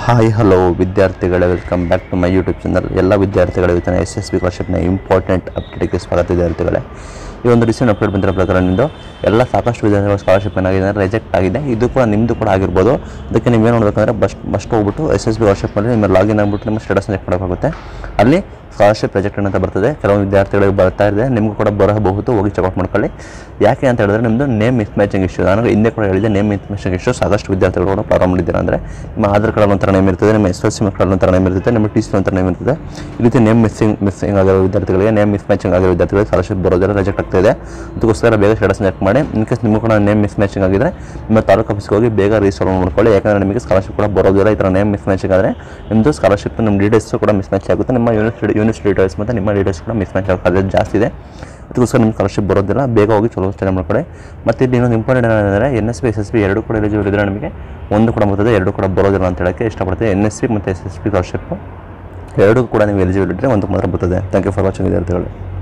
hi hello ವಿದ್ಯಾರ್ಥಿಗಳೇ welcome back to my YouTube channel ಎಲ್ಲ ವಿದ್ಯಾರ್ಥಿಗಳು ಇವತ್ತಿನ ಎಸ್ ಎಸ್ ಬಿ ಸ್ಕಾಲರ್ಶಿಪ್ನ ಇಂಪಾರ್ಟೆಂಟ್ ಅಪ್ಡೇಟ್ಗೆ ಸ್ವಾಗತ ವಿದ್ಯಾರ್ಥಿಗಳೇ ಈ ಒಂದು ರೀಸೆಂಟ್ ಅಪ್ಡೇಟ್ ಬಂದಿರೋ ಪ್ರಕಾರ ನಿಮ್ಮದು ಎಲ್ಲ ಸಾಕಷ್ಟು ವಿದ್ಯಾರ್ಥಿಗಳ ಸ್ಕಾಲರ್ಶಿಪ್ ಏನಾಗಿದೆ ಅಂದರೆ ರಿಜೆಕ್ಟ್ ಆಗಿದೆ ಇದು ಕೂಡ ನಿಮ್ಮದು ಕೂಡ ಆಗಿರ್ಬೋದು ಅದಕ್ಕೆ ನೀವು ಏನು ನೋಡಬೇಕಂದ್ರೆ ಬಸ್ಟ್ ಫಸ್ಟ್ ಹೋಗ್ಬಿಟ್ಟು ಎಸ್ ಎಸ್ ಬಿ ಸ್ಕಾಲರ್ಶಿಪ್ನಲ್ಲಿ ನಿಮ್ಮ ಲಾಗಿನ್ ಆಗಿಬಿಟ್ಟು ನಿಮ್ಮ ಸ್ಟೇಟಸ್ನ ಚೆಕ್ ಮಾಡೋಕ್ಕಾಗುತ್ತೆ ಅಲ್ಲಿ ಸ್ಕಾಲರ್ಶಿಪ್ ರಿಜೆಕ್ಟ್ ಅಂತ ಬರ್ತದೆ ಕೆಲವು ವಿದ್ಯಾರ್ಥಿಗಳಿಗೆ ಬರ್ತಾ ಇದೆ ನಿಮಗೂ ಕೂಡ ಬರಬಹುದು ಹೋಗಿ ಚೆಕ್ಔಟ್ ಮಾಡ್ಕೊಳ್ಳಿ ಯಾಕೆ ಅಂತ ಹೇಳಿದ್ರೆ ನಿಮ್ಮದು ನೇಮ್ ಮಿಸ್ ಮ್ಯಾಚಿಂಗ್ ಇಶ್ಯೂ ನಾನು ಹಿಂದೆ ಕೂಡ ಹೇಳಿದೆ ನೇಮ್ ಮಿಸ್ ಮ್ಯಾಚಿಂಗ್ ಇಶ್ಯೂ ಸಾಕಷ್ಟು ವಿದ್ಯಾರ್ಥಿಗಳು ಕೂಡ ಪ್ರಾರಂಭ ಮಾಡಿದ್ದೀರಾ ಅಂದರೆ ನಿಮ್ಮ ಆಧಾರ್ ಕಾರ್ಡ್ ಒಂಥರ ನೇಮ್ ಇರ್ತದೆ ನಿಮ್ಮ ಎಸ್ ಎಲ್ ಸಿ ಮಕ್ಕಳಲ್ಲಿ ಒಂಥರ ನೇಮ್ ಇರ್ತದೆ ನಿಮ್ಮ ಟಿ ಸಿ ಒಂಥರ ನೇಮ್ ಇರ್ತದೆ ಈ ರೀತಿ ನೇಮ್ ಮಿಸ್ಸಿಂಗ್ ಮಿಸ್ಸಿಂಗ್ ಆಗಿರೋ ವಿದ್ಯಾರ್ಥಿಗಳಿಗೆ ನೇಮ್ ಮಿಸ್ ಮ್ಯಾಚಿಂಗ್ ಆಗಿರೋ ವಿದ್ಯಾರ್ಥಿಗಳಿಗೆ ಸ್ಕಾಲರ್ಶಿಪ್ ಬರೋದೆಲ್ಲ ರಿಜೆಕ್ಟ್ ಆಗ್ತಾಯಿದೆ ಅದಕ್ಕೋಸ್ಕರ ಬೇಗ ಸ್ಟೇಟಸ್ ಚೆಕ್ ಮಾಡಿ ಇನ್ ಕೇಸ್ ನಿಮಗೂ ಕೂಡ ನೇಮ್ ಮಿಸ್ ಮ್ಯಾಚಿಂಗ್ ಆಗಿದ್ರೆ ನಿಮ್ಮ ತಾಲೂಕು ಆಫೀಸ್ಗೆ ಹೋಗಿ ಬೇಗ ರಿಜಿಸ್ಟರ್ ಮಾಡ್ಕೊಳ್ಳಿ ಯಾಕಂದರೆ ನಿಮಗೆ ಸ್ಕಾಲರ್ಶಿಪ್ ಕೂಡ ಬರೋದಿಲ್ಲ ಈ ಥರ ನೇಮ್ ಮಿಸ್ ಮ್ಯಾಚಿಂಗ್ ಆದರೆ ನಿಮ್ಮದು ಸ್ಕಾಲರ್ಶಿಪ್ ನಿಮ್ಮ ಡೀಟೇಲ್ಸ್ ಕೂಡ ಮಿಸ್ ಮ್ಯಾಚ್ ಆಗುತ್ತೆ ನಿಮ್ಮ ಯೂನಿವರ್ಸಿಟಿ ಯೂನಿವರ್ಸಿಟಿ ಡೀಟೇಲ್ಸ್ ಮತ್ತು ನಿಮ್ಮ ಡೀಟೇಲ್ಸ್ ಕೂಡ ಮಿಸ್ ಮ್ಯಾಚ್ ಆಗೋದು ಜಾಸ್ತಿ ಇದೆ ಅದಕ್ಕೋಸ್ಕರ ನಿಮ್ಮ ಸ್ಕಾಲರ್ಶಿಪ್ ಬರೋದಿಲ್ಲ ಬೇಗ ಹೋಗಿ ಚಲೋ ಸ್ಟೇ ಮಾಡ್ಕೊಳ್ಳಿ ಮತ್ತು ಇಲ್ಲಿ ಇನ್ನೊಂದು ಇಂಪಾರ್ಟೆಂಟ್ ಏನಂದರೆ N S P S S P ಎರಡು ಕೂಡ ಎಲಿಜಿಬಲ್ ಇದ್ದರೆ ನಿಮಗೆ ಒಂದು ಕೂಡ ಬರ್ತದೆ ಎರಡು ಕೂಡ ಬರೋದಿಲ್ಲ ಅಂತ ಹೇಳೋಕ್ಕೆ ಇಷ್ಟಪಡ್ತೀನಿ ಎನ್ ಎಸ್ ಪಿ ಮತ್ತು ಎಸ್ ಎಸ್ ಪಿ ಸ್ಕಾಲರ್ಶಿಪ್ ಎರಡೂ ಕೂಡ ನೀವು ಎಲಿಜಿಬಲ್ ಇದ್ದರೆ ಒಂದು ಮಾತ್ರ ಬರ್ತದೆ ಥ್ಯಾಂಕ್ ಯು ಫಾರ್ ವಾಚಿಂಗ್ ವಿದ್ಯಾರ್ಥಿಗಳು